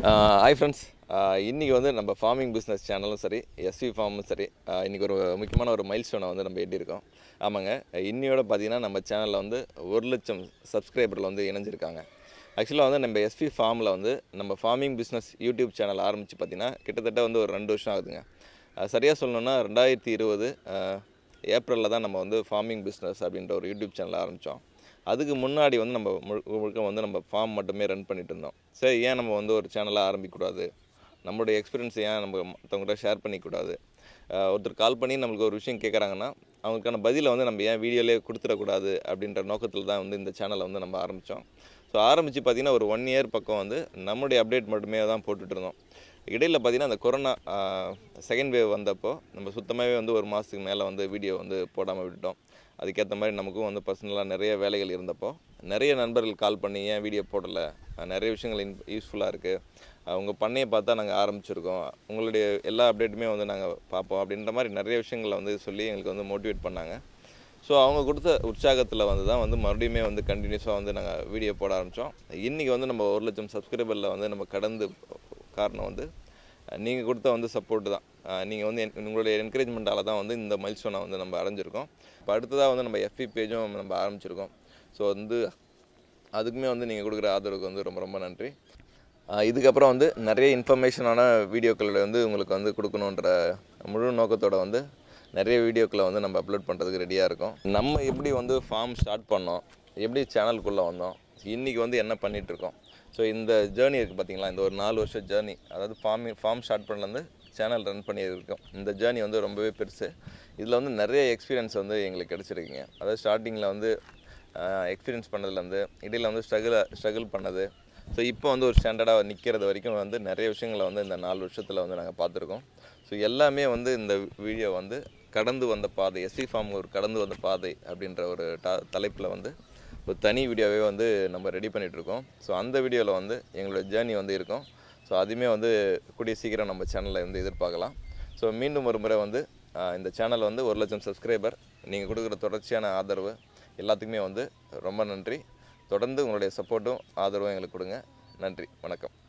hi friends இன்றைக்கி வந்து நம்ம ஃபார்மிங் பிஸ்னஸ் சேனலும் சரி எஸ்வி ஃபார்மும் சரி இன்றைக்கி ஒரு முக்கியமான ஒரு மைல் ஸ்டோனை வந்து நம்ம எட்டியிருக்கோம் ஆமாங்க இன்னையோட பார்த்தீங்கன்னா நம்ம சேனலில் வந்து ஒரு லட்சம் சப்ஸ்கிரைபரில் வந்து இணைஞ்சிருக்காங்க ஆக்சுவலாக வந்து நம்ம எஸ்பி ஃபார்மில் வந்து நம்ம ஃபார்மிங் பிஸ்னஸ் யூடியூப் சேனல் ஆரம்பித்து பார்த்தீங்கன்னா கிட்டத்தட்ட வந்து ஒரு ரெண்டு வருஷம் ஆகுதுங்க சரியாக சொல்லணுன்னா ரெண்டாயிரத்தி இருபது ஏப்ரலில் தான் நம்ம வந்து ஃபார்மிங் பிஸ்னஸ் அப்படின்ற ஒரு யூடியூப் சேனல் ஆரம்பித்தோம் அதுக்கு முன்னாடி வந்து நம்ம முழுக்க முழுக்க வந்து நம்ம ஃபார்ம் மட்டுமே ரன் பண்ணிட்டு இருந்தோம் சரி ஏன் நம்ம வந்து ஒரு சேனலை ஆரம்பிக்கக்கூடாது நம்மளுடைய எக்ஸ்பீரியன்ஸ் ஏன் நம்ம மற்றவங்கள்ட்ட ஷேர் பண்ணிக்கூடாது அஹ் ஒருத்தர் கால் பண்ணி நம்மளுக்கு ஒரு விஷயம் கேட்குறாங்கன்னா அவங்களுக்கான பதிலை வந்து நம்ம ஏன் வீடியோலேயே கொடுத்துடக்கூடாது அப்படின்ற நோக்கத்தில் தான் வந்து இந்த சேனலை வந்து நம்ம ஆரம்பித்தோம் ஸோ ஆரம்பித்து பார்த்திங்கன்னா ஒரு ஒன் இயர் பக்கம் வந்து நம்மளுடைய அப்டேட் மட்டுமே தான் போட்டுட்டு இருந்தோம் இடையில் பார்த்திங்கன்னா அந்த கொரோனா செகண்ட் வேவ் வந்தப்போ நம்ம சுத்தமாகவே வந்து ஒரு மாதத்துக்கு மேலே வந்து வீடியோ வந்து போடாமல் விட்டுட்டோம் அதுக்கேற்ற மாதிரி நமக்கும் வந்து பர்சனலாக நிறைய வேலைகள் இருந்தப்போ நிறைய நண்பர்கள் கால் பண்ணி ஏன் வீடியோ போடலை அஹ் நிறைய விஷயங்கள் இன் யூஸ்ஃபுல்லாக இருக்குது உங்கள் பண்ணையை பார்த்தா நாங்கள் ஆரம்பிச்சிருக்கோம் உங்களுடைய எல்லா அப்டேட்டுமே வந்து நாங்கள் பார்ப்போம் அப்படின்ற மாதிரி நிறைய விஷயங்களை வந்து சொல்லி எங்களுக்கு வந்து மோட்டிவேட் பண்ணாங்க ஸோ அவங்க கொடுத்த உற்சாகத்தில் வந்து தான் வந்து மறுபடியுமே வந்து கண்டினியூஸாக வந்து நாங்கள் வீடியோ போட ஆரம்பித்தோம் இன்றைக்கி வந்து நம்ம ஒரு லட்சம் சப்ஸ்கிரைபரில் வந்து நம்ம கடந்து காரணம் வந்து நீங்கள் கொடுத்த வந்து சப்போர்ட் தான் நீங்கள் வந்து என்- உங்களுடைய என்கரேஜ்மெண்ட்டால் தான் வந்து இந்த மைல்ஸ்டோனை வந்து நம்ம அடைஞ்சிருக்கோம் இப்போ அடுத்ததாக வந்து நம்ம எஃபி பேஜும் நம்ம ஆரம்பிச்சிருக்கோம் ஸோ வந்து அதுக்குமே வந்து நீங்கள் கொடுக்குற ஆதரவுக்கு வந்து ரொம்ப ரொம்ப நன்றி ஆஹ் இதுக்கப்புறம் வந்து நிறைய இன்ஃபர்மேஷனான வீடியோக்களை வந்து உங்களுக்கு வந்து கொடுக்கணுன்ற முழு நோக்கத்தோட வந்து நிறைய வீடியோக்களை வந்து நம்ம அப்லோட் பண்ணுறதுக்கு ரெடியாக இருக்கோம் நம்ம எப்படி வந்து ஃபார்ம் ஸ்டார்ட் பண்ணோம் எப்படி சேனலுக்குள்ளே வந்தோம் இன்றைக்கி வந்து என்ன பண்ணிட்டு இருக்கோம் ஸோ இந்த ஜேர்னி இருக்குது பார்த்தீங்களா இந்த ஒரு நாலு வருஷம் ஜேர்னி அதாவது ஃபார்மிங் ஃபார்ம் ஸ்டார்ட் பண்ணலேருந்து சேனல் ரன் பண்ணியிருக்கோம் இந்த ஜேர்னி வந்து ரொம்பவே பெருசு இதில் வந்து நிறைய எக்ஸ்பீரியன்ஸ் வந்து எங்களுக்கு கிடச்சிருக்குங்க அதாவது ஸ்டார்டிங்கில் வந்து எக்ஸ்பீரியன்ஸ் பண்ணதுலேருந்து இடையில் வந்து ஸ்ட்ரகிள் ஸ்ட்ரகிள் பண்ணது ஸோ இப்போ வந்து ஒரு ஸ்டாண்டர்டாக நிற்கிறது வரைக்கும் வந்து நிறைய விஷயங்களை வந்து இந்த நாலு வருஷத்தில் வந்து நாங்கள் பார்த்துருக்கோம் ஸோ எல்லாமே வந்து இந்த வீடியோ வந்து கடந்து வந்த பாதை எஸ்வி ஃபார்ம் ஒரு கடந்து வந்த பாதை அப்படின்ற ஒரு ட தலைப்பில் வந்து ஒரு தனி வீடியோவே வந்து நம்ம ரெடி பண்ணிகிட்ருக்கோம் ஸோ அந்த வீடியோவில் வந்து எங்களோட ஜேர்னி வந்து இருக்கும் ஸோ அதுவுமே வந்து கூடிய சீக்கிரம் நம்ம சேனலில் வந்து எதிர்பார்க்கலாம் ஸோ மீண்டும் ஒரு முறை வந்து ஆஹ், இந்த சேனல் வந்து ஒரு லட்சம் சப்ஸ்கிரைபர் நீங்கள் கொடுக்குற தொடர்ச்சியான ஆதரவு எல்லாத்துக்குமே வந்து ரொம்ப நன்றி தொடர்ந்து உங்களுடைய சப்போர்ட்டும் ஆதரவும் எங்களுக்கு கொடுங்க நன்றி வணக்கம்